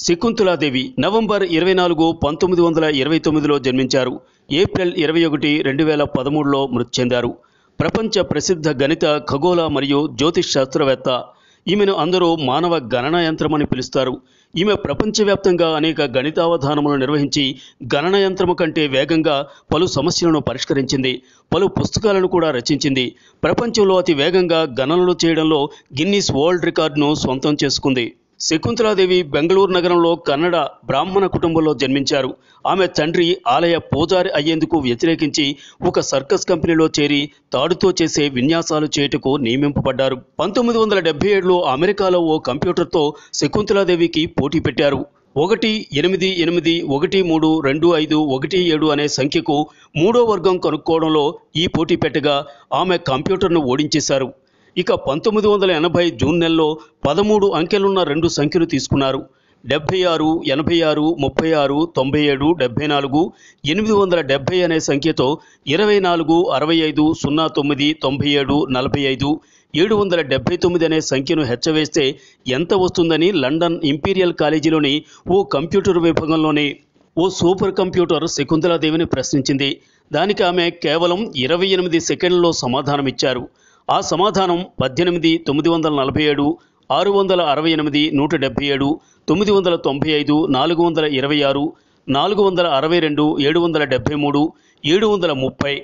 Shakuntala Devi November ఇరవై నాలుగు పంతొమ్మిది వందల ఇరవై తొమ్మిదిలో జన్మించారు ఏప్రిల్ ఇరవై ఒకటి రెండు వేల పదమూడులో మృతి చెందారు ప్రపంచ ప్రసిద్ధ గణిత ఖగోళ మరియు జ్యోతిష్ శాస్త్రవేత్త ఈమెను అందరూ మానవ గణన యంత్రమని పిలుస్తారు ఈమె ప్రపంచవ్యాప్తంగా అనేక గణితావధానములు నిర్వహించి గణన యంత్రము కంటే వేగంగా పలు సమస్యలను పరిష్కరించింది పలు పుస్తకాలను కూడా రచించింది ప్రపంచంలో అతి వేగంగా గణనలు చేయడంలో గిన్నీస్ వరల్డ్ రికార్డును సొంతం చేసుకుంది శకుంతలాదేవి బెంగళూరు నగరంలో కన్నడ బ్రాహ్మణ కుటుంబంలో జన్మించారు ఆమె తండ్రి ఆలయ పూజారి అయ్యేందుకు వ్యతిరేకించి ఒక సర్కస్ కంపెనీలో చేరి తాడుతో చేసే విన్యాసాలు చేయుటకు నియమింపబడ్డారు పంతొమ్మిది వందల డెబ్బై ఏడులో అమెరికాలో ఓ కంప్యూటర్తో శకుంతలాదేవికి పోటీ పెట్టారు ఒకటి ఎనిమిది ఎనిమిది ఒకటి మూడు రెండు ఐదు ఒకటి ఏడు అనే సంఖ్యకు మూడో వర్గం కనుక్కోవడంలో ఈ పోటీ పెట్టగా ఆమె కంప్యూటర్ను ఓడించేశారు ఇక పంతొమ్మిది వందల ఎనభై జూన్ నెలలో పదమూడు అంకెలున్న రెండు సంఖ్యలు తీసుకున్నారు డెబ్భై ఆరు ఎనభై ఆరు ముప్పై ఆరు తొంభై ఏడు డెబ్భై నాలుగు ఎనిమిది వందల డెబ్భై అనే సంఖ్యతో ఇరవై నాలుగు అరవై ఐదు సున్నా తొమ్మిది తొంభై ఏడు నలభై ఐదు ఏడు వందల డెబ్భై తొమ్మిది అనే సంఖ్యను హెచ్చవేస్తే ఎంత వస్తుందని లండన్ ఇంపీరియల్ కాలేజీలోని ఓ కంప్యూటర్ విభాగంలోని ఓ సూపర్ కంప్యూటర్ శకుంతలాదేవిని ప్రశ్నించింది దానికి ఆమె కేవలం ఇరవై ఎనిమిది సెకండ్లలో సమాధానమిచ్చారు ఆ సమాధానం పద్దెనిమిది తొమ్మిది వందల నలభై ఏడు ఆరు వందల అరవై ఎనిమిది నూట డెబ్బై ఏడు తొమ్మిది వందల తొంభై ఐదు నాలుగు వందల ఇరవై ఆరు నాలుగు వందల అరవై రెండు ఏడు వందల డెబ్బై మూడు ఏడు వందల ముప్పై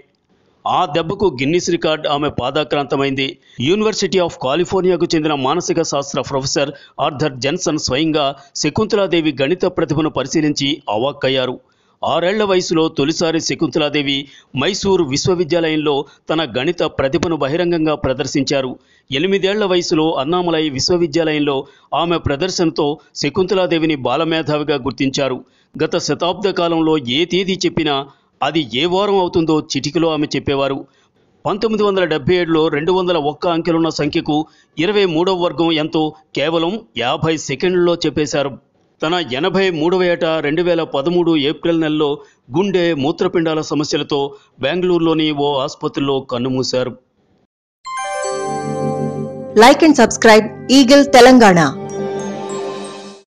ఆ దెబ్బకు గిన్నిస్ రికార్డ్ ఆమె పాదాక్రాంతమైంది యూనివర్సిటీ ఆఫ్ కాలిఫోర్నియాకు చెందిన మానసిక శాస్త్ర ప్రొఫెసర్ ఆర్థర్ జెన్సన్ స్వయంగా శకుంతలాదేవి గణిత ప్రతిభను పరిశీలించి అవాక్కయ్యారు ఆరేళ్ల వయసులో తొలిసారి శకుంతలాదేవి మైసూరు విశ్వవిద్యాలయంలో తన గణిత ప్రతిభను బహిరంగంగా ప్రదర్శించారు ఎనిమిదేళ్ల వయసులో అన్నామలై విశ్వవిద్యాలయంలో ఆమె ప్రదర్శనతో శకుంతలాదేవిని బాలమేధావిగా గుర్తించారు గత శతాబ్ద కాలంలో ఏ తేదీ చెప్పినా అది ఏ వారం అవుతుందో చిటికలో ఆమె చెప్పేవారు పంతొమ్మిది వందల డెబ్బై ఏడులో రెండు వందల ఒక్క అంకెలున్న సంఖ్యకు ఇరవై మూడవ వర్గం ఎంతో కేవలం యాభై సెకండ్లలో చెప్పేశారు తన ఎనభై మూడవ ఏట రెండు వేల పదమూడు ఏప్రిల్ నెలలో గుండె మూత్రపిండాల సమస్యలతో బెంగళూరులోని ఓ ఆసుపత్రిలో కన్నుమూశారు Like and subscribe Eagle Telangana.